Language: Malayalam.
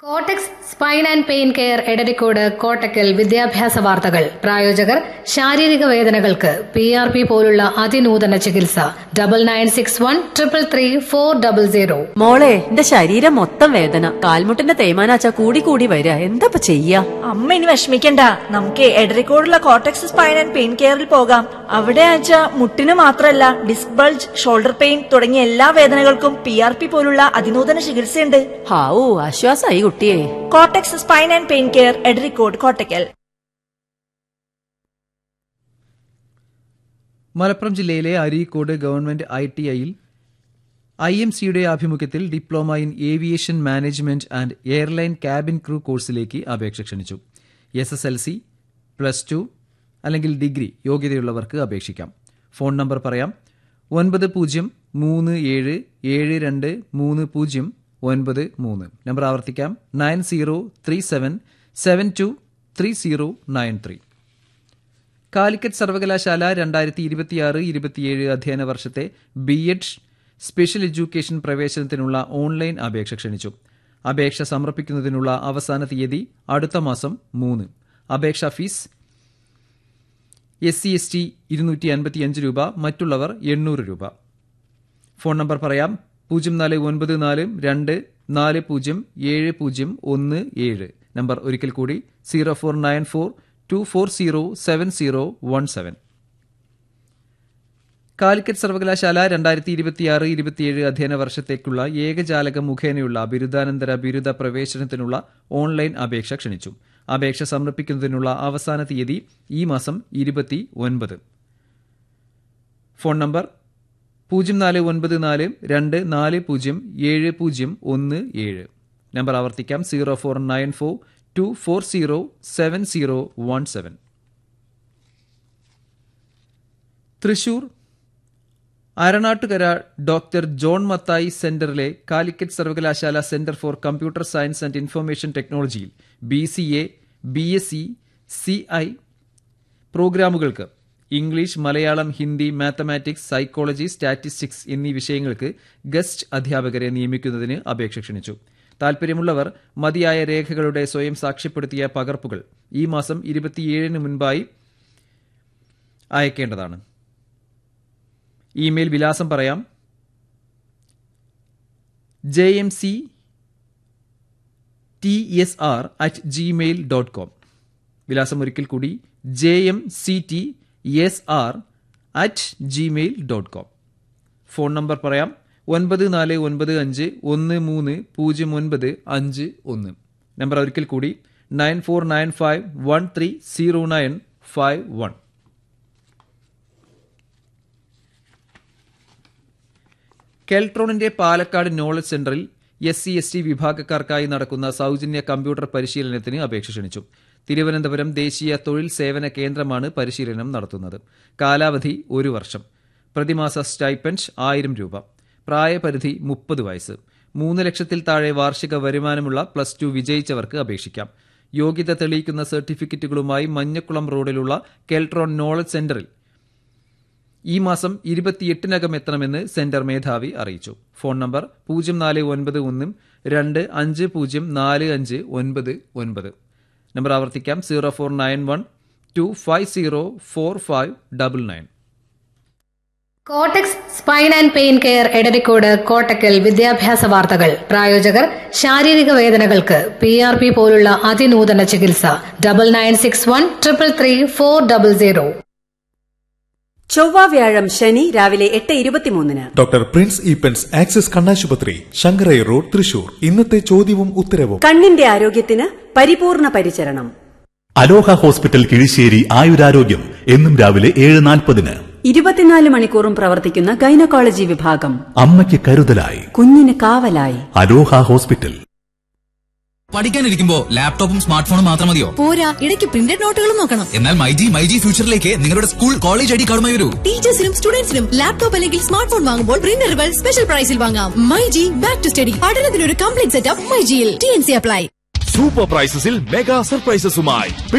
കോട്ടക്സ് spine and pain care Edarikode Kottakkal വിദ്യാഭ്യാസ വാർത്തകൾ പ്രായോജകർ ശാരീരിക വേദനകൾക്ക് പി ആർ പി പോലുള്ള അതിനൂതന ചികിത്സ double nine six one triple three four double zero മോളെ എന്റെ ശരീരം മൊത്തം വേദന കാൽമുട്ടിന്റെ തേയ്മാനാച്ച കൂടി കൂടി വരിക എന്താ ചെയ്യാ അമ്മ ഇനി വിഷമിക്കണ്ട നമുക്ക് എടരിക്കോടുള്ള കോട്ടക്സ് സ്പൈൻ ആൻഡ് പെയിൻ കെയറിൽ പോകാം അവിടെ ആച്ച മുട്ടിന് മാത്രമല്ല ഡിസ്ക് ബൾജ് ഷോൾഡർ പെയിൻ തുടങ്ങിയ എല്ലാ വേദനകൾക്കും പി ആർ പി പോലുള്ള അതിനൂതന ചികിത്സയുണ്ട് ഹാവൂ ആശ്വാസായി കുട്ടിയെ cortex spine and pain care Edarikode Kottakkal Malappuram ജില്ലയിലെ അരീക്കോട് ഗവൺമെന്റ് ഐ ടി ഐയിൽ ഐ എം സിയുടെ ആഭിമുഖ്യത്തിൽ diploma in aviation management and airline cabin crew കോഴ്സിലേക്ക് അപേക്ഷ ക്ഷണിച്ചു S S L C plus two അല്ലെങ്കിൽ ഡിഗ്രി യോഗ്യതയുള്ളവർക്ക് അപേക്ഷിക്കാം ഫോൺ നമ്പർ പറയാം ഒൻപത് പൂജ്യം മൂന്ന് ഏഴ് ഏഴ് രണ്ട് മൂന്ന് പൂജ്യം ഒൻപത് മൂന്ന് നമ്പർ ആവർത്തിക്കാം nine zero three seven seven two three zero nine three Calicut സർവകലാശാല രണ്ടായിരത്തി ഇരുപത്തിയാറ് ഇരുപത്തിയേഴ് അധ്യയന വർഷത്തെ ബി എഡ് സ്പെഷ്യൽ എഡ്യൂക്കേഷൻ പ്രവേശനത്തിനുള്ള ഓൺലൈൻ അപേക്ഷ ക്ഷണിച്ചു അപേക്ഷ സമർപ്പിക്കുന്നതിനുള്ള അവസാന തീയതി അടുത്ത മാസം മൂന്ന് അപേക്ഷാ fees S C S T ഇരുന്നൂറ്റി അൻപത്തിയഞ്ച് രൂപ മറ്റുള്ളവർ എണ്ണൂറ് രൂപ ഫോൺ നമ്പർ പറയാം പൂജ്യം നാല് ഒൻപത് നാല് രണ്ട് നാല് പൂജ്യം ഏഴ് പൂജ്യം ഒന്ന് ഏഴ് നമ്പർ ഒരിക്കൽ കൂടി zero four nine four two four zero seven zero one seven Calicut സർവകലാശാല രണ്ടായിരത്തി ഇരുപത്തിയാറ് ഇരുപത്തിയേഴ് അധ്യയന വർഷത്തേക്കുള്ള ഏകജാലകം മുഖേനയുള്ള ബിരുദാനന്തര ബിരുദ പ്രവേശനത്തിനുള്ള ഓൺലൈൻ അപേക്ഷ ക്ഷണിച്ചു അപേക്ഷ സമർപ്പിക്കുന്നതിനുള്ള അവസാന തീയതി ഈ മാസം ഇരുപത്തി ഒൻപത് ഫോൺ നമ്പർ പൂജ്യം നാല് ഒൻപത് നാല് രണ്ട് നാല് പൂജ്യം ഏഴ് പൂജ്യം ഒന്ന് ഏഴ് നമ്പർ ആവർത്തിക്കാം zero four nine four two four zero seven zero one seven Thrissur Aranattukara doctor John Mathai സെന്ററിലെ കാലിക്കറ്റ് സർവകലാശാല centre for computer science and information ടെക്നോളജിയിൽ B C A B S C C I പ്രോഗ്രാമുകൾക്ക് English Malayalam Hindi mathematics psychology statistics എന്നീ വിഷയങ്ങൾക്ക് ഗസ്റ്റ് അധ്യാപകരെ നിയമിക്കുന്നതിന് അപേക്ഷ ക്ഷണിച്ചു താൽപര്യമുള്ളവർ മതിയായ രേഖകളുടെ സ്വയം സാക്ഷ്യപ്പെടുത്തിയ പകർപ്പുകൾ ഈ മാസം ഇരുപത്തിയേഴിന് മുൻപായി അയക്കേണ്ടതാണ് ഇമെയിൽ വിലാസം പറയാം J M C T S R at Gmail dot com വിലാസം ഒരിക്കൽ കൂടി J M C T S R at Gmail dot com phone number പറയാം ഒൻപത് നാല് ഒൻപത് അഞ്ച് ഒന്ന് മൂന്ന് പൂജ്യം ഒൻപത് അഞ്ച് ഒന്ന് നമ്പർ ഒരിക്കൽ കൂടി nine four nine five one three zero nine five one കെൽട്രോണിന്റെ പാലക്കാട് നോളജ് സെന്ററിൽ എസ് സി എസ് ടി വിഭാഗക്കാർക്കായി നടക്കുന്ന സൗജന്യ കമ്പ്യൂട്ടർ പരിശീലനത്തിന് അപേക്ഷ ക്ഷണിച്ചു തിരുവനന്തപുരം ദേശീയ തൊഴിൽ സേവന കേന്ദ്രമാണ് പരിശീലനം നടത്തുന്നത് കാലാവധി ഒരു വർഷം പ്രതിമാസ സ്റ്റൈപ്പൻഡ് ആയിരം രൂപ പ്രായപരിധി മുപ്പത് വയസ്സ് മൂന്ന് ലക്ഷത്തിൽ താഴെ വാർഷിക വരുമാനമുള്ള പ്ലസ് ടു വിജയിച്ചവർക്ക് അപേക്ഷിക്കാം യോഗ്യത തെളിയിക്കുന്ന സർട്ടിഫിക്കറ്റുകളുമായി മഞ്ഞക്കുളം റോഡിലുള്ള കെൽട്രോൺ നോളജ് സെന്ററിൽ ഈ മാസം ഇരുപത്തിയെട്ടിനകം എത്തണമെന്ന് സെന്റർ മേധാവി അറിയിച്ചു ഫോൺ നമ്പർ പൂജ്യം നാല് ഒൻപത് ഒന്നും രണ്ട് അഞ്ച് പൂജ്യം നാല് അഞ്ച് ഒൻപത് ഒൻപത് നമ്പർ ആവർത്തിക്കാം zero four nine one two five zero four five double nine cortex spine and pain care Edarikode Kottakkal വിദ്യാഭ്യാസ വാർത്തകൾ പ്രായോജകർ ശാരീരിക വേദനകൾക്ക് പി ആർ പി പോലുള്ള അതിനൂതന ചികിത്സ double nine six one triple three four double zero ചൊവ്വ വ്യാഴം ശനി രാവിലെ എട്ട് ഇരുപത്തിമൂന്നിന് ഡോക്ടർ പ്രിൻസ് ഈപ്പൻസ് ആക്സിസ് കണ്ണാശുപത്രി ശങ്കരൈ റോഡ് തൃശൂർ ഇന്നത്തെ ചോദ്യവും ഉത്തരവും കണ്ണിന്റെ ആരോഗ്യത്തിന് പരിപൂർണ പരിചരണം അലോഹ ഹോസ്പിറ്റൽ കിഴിശ്ശേരി ആയുരാരോഗ്യം എന്നും രാവിലെ ഏഴ് നാൽപ്പതിന് ഇരുപത്തിനാല് മണിക്കൂറും പ്രവർത്തിക്കുന്ന ഗൈനക്കോളജി വിഭാഗം അമ്മയ്ക്ക് കരുതലായി കുഞ്ഞിന് കാവലായി അലോഹ ഹോസ്പിറ്റൽ പഠിക്കാനിരിക്കുമ്പോ ലാപ്ടോപ്പും സ്മാർട്ട് ഫോണും മാത്രം മതിയോ പോരാ ഇടയ്ക്ക് പ്രിന്റഡ് നോട്ടുകളും നോക്കണം എന്നാൽ മൈജി മൈജി ഫ്യൂച്ചറിലേക്ക് നിങ്ങളുടെ സ്കൂൾ കോളേജ് ഐ ഡി കാർഡുമായി വരൂ ടീച്ചേഴ്സിനും സ്റ്റുഡൻസിനും ലാപ്ടോപ്പ് അല്ലെങ്കിൽ സ്മാർട്ട് ഫോൺ വാങ്ങുമ്പോൾ പ്രിന്ററുകൾ സ്പെഷ്യൽ പ്രൈസിൽ വാങ്ങാം മൈജി ബാക്ക് ടു സ്റ്റഡി പഠനത്തിനൊരു കംപ്ലീറ്റ് സെറ്റപ്പ് മൈജിയിൽ T N C apply super പ്രൈസസിൽ മെഗാ സർപ്രൈസസുമായി